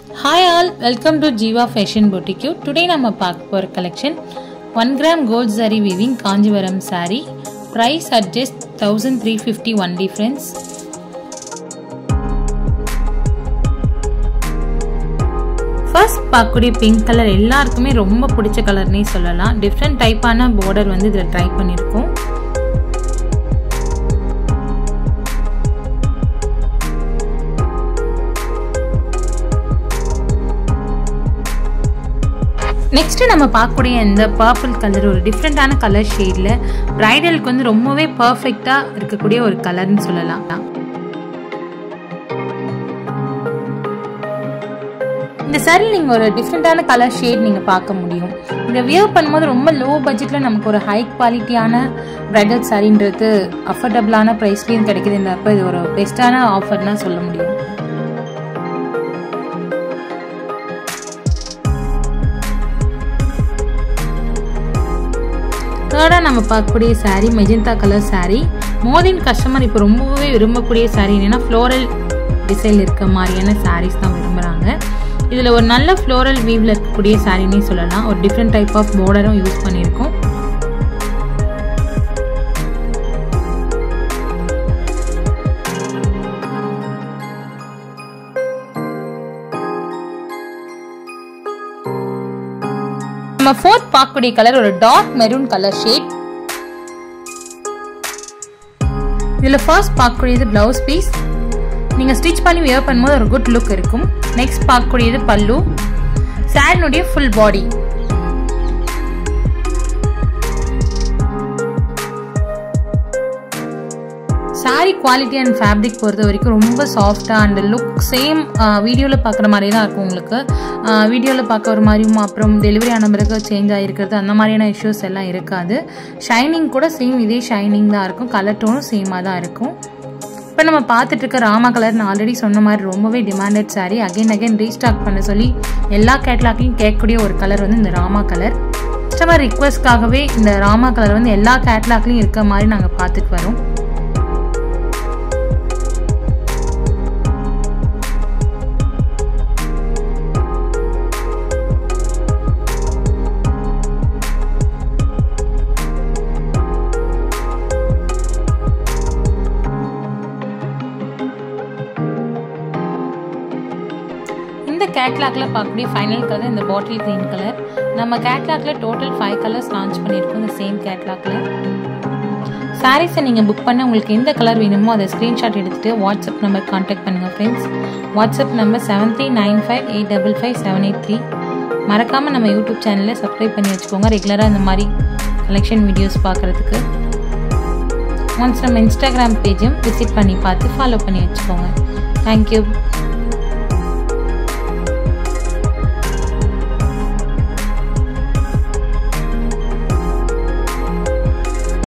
hi all welcome to Jeeva fashion boutique today நம்ம பார்க்க போகிற கலெக்ஷன் ஒன் கிராம் கோல்ட் சரி weaving Kanchipuram saree price adjust thousand three fifty one difference first பார்க்கக்கூடிய pink colour எல்லாருக்குமே ரொம்ப பிடிச்ச கலர்னே சொல்லலாம் டிஃப்ரெண்ட் டைப்பான பார்டர் வந்து இதில் ட்ரை பண்ணியிருக்கோம் நெக்ஸ்ட் நம்ம பார்க்கக்கூடிய இந்த பர்பிள் கலர் ஒரு டிஃப்ரெண்ட்டான கலர் ஷேடில் ப்ரைடலுக்கு வந்து ரொம்பவே பர்ஃபெக்டாக இருக்கக்கூடிய ஒரு கலர்னு சொல்லலாம் இந்த சாரி நீங்கள் ஒரு டிஃப்ரெண்ட்டான கலர் ஷேட் நீங்கள் பார்க்க முடியும் இந்த வியர் பண்ணும்போது ரொம்ப லோ பட்ஜெட்டில் நமக்கு ஒரு ஹை குவாலிட்டியான ப்ரைடல் சாரின்றது அஃபோர்டபுளான ப்ரைஸ்லேயும் கிடைக்குது இந்த அப்போ இது ஒரு பெஸ்ட்டான ஆஃபர்னா சொல்ல முடியும் தேர்டாக நம்ம பார்க்கக்கூடிய சாரீ மெஜந்தா கலர் சாரீ மோதின் கஸ்டமர் இப்போ ரொம்பவே விரும்பக்கூடிய சாரீ என்னென்னா ஃப்ளோரல் டிசைன் இருக்க மாதிரியான சாரீஸ் தான் விரும்புகிறாங்க இதில் ஒரு நல்ல ஃப்ளோரல் வீவில் இருக்கக்கூடிய சாரீனே சொல்லலாம் ஒரு டிஃப்ரெண்ட் டைப் ஆஃப் பார்டரும் யூஸ் பண்ணியிருக்கோம் நம்ம ஃபோர்த் பார்க்கக்கூடிய கலர் ஒரு டார்க் மெரூன் கலர் ஷேட் இதில் ஃபர்ஸ்ட் பார்க்கக்கூடியது ப்ளவுஸ் பீஸ் நீங்கள் ஸ்டிச் பண்ணி வியர் பண்ணும்போது ஒரு குட் லுக் இருக்கும் நெக்ஸ்ட் பார்க்கக்கூடியது பல்லு சாரினுடைய full body saree quality and fabric பொறுத்த வரைக்கும் ரொம்ப சாஃப்டாக அண்ட் லுக் சேம் வீடியோவில் பார்க்குற மாதிரி தான் இருக்கும் உங்களுக்கு வீடியோவில் பார்க்க ஒரு மாதிரியும் அப்புறம் டெலிவரி ஆன பிறகு சேஞ்ச் ஆகிருக்கிறது அந்த மாதிரியான இஷ்யூஸ் எல்லாம் இருக்காது ஷைனிங் கூட சேம் இதே ஷைனிங் தான் இருக்கும் கலர் டோனும் சேமாக தான் இருக்கும் இப்போ நம்ம பார்த்துட்டு இருக்க ராமா கலர் நான் ஆல்ரெடி சொன்ன மாதிரி ரொம்பவே demanded saree again again restock பண்ண சொல்லி எல்லா கேட்லாக்லையும் கேட்கக்கூடிய ஒரு கலர் வந்து இந்த ராமா கலர் கஸ்டமர் ரிக்வஸ்ட்காகவே இந்த ராமா கலர் வந்து எல்லா கேட்லாக்லையும் இருக்க மாதிரி நாங்கள் பார்த்துட்டு வரோம் இந்த கேட்லாக்ல பார்க்கக்கூடிய ஃபைனல் கலர் இந்த பாட்டில் க்ரீன் கலர் நம்ம கேட்லாக்ல டோட்டல் ஃபைவ் கலர்ஸ் லான்ச் பண்ணியிருக்கோம் இந்த சேம் கேட்லாக்ல சாரீஸை நீங்கள் புக் பண்ண உங்களுக்கு எந்த கலர் வேணுமோ அதை ஸ்க்ரீன்ஷாட் எடுத்துகிட்டு வாட்ஸ்அப் நம்பர் கான்டாக்ட் பண்ணுங்கள் friends WhatsApp number seven three nine five eight double five seven eight three மறக்காமல் நம்ம யூடியூப் சேனலில் சப்ஸ்கிரைப் பண்ணி வச்சுக்கோங்க ரெகுலராக இந்த மாதிரி கலெக்ஷன் வீடியோஸ் பார்க்குறதுக்கு ஒன்ஸ் நம்ம இன்ஸ்டாகிராம் பேஜும் விசிட் பண்ணி பார்த்து ஃபாலோ பண்ணி வச்சுக்கோங்க தேங்க்யூ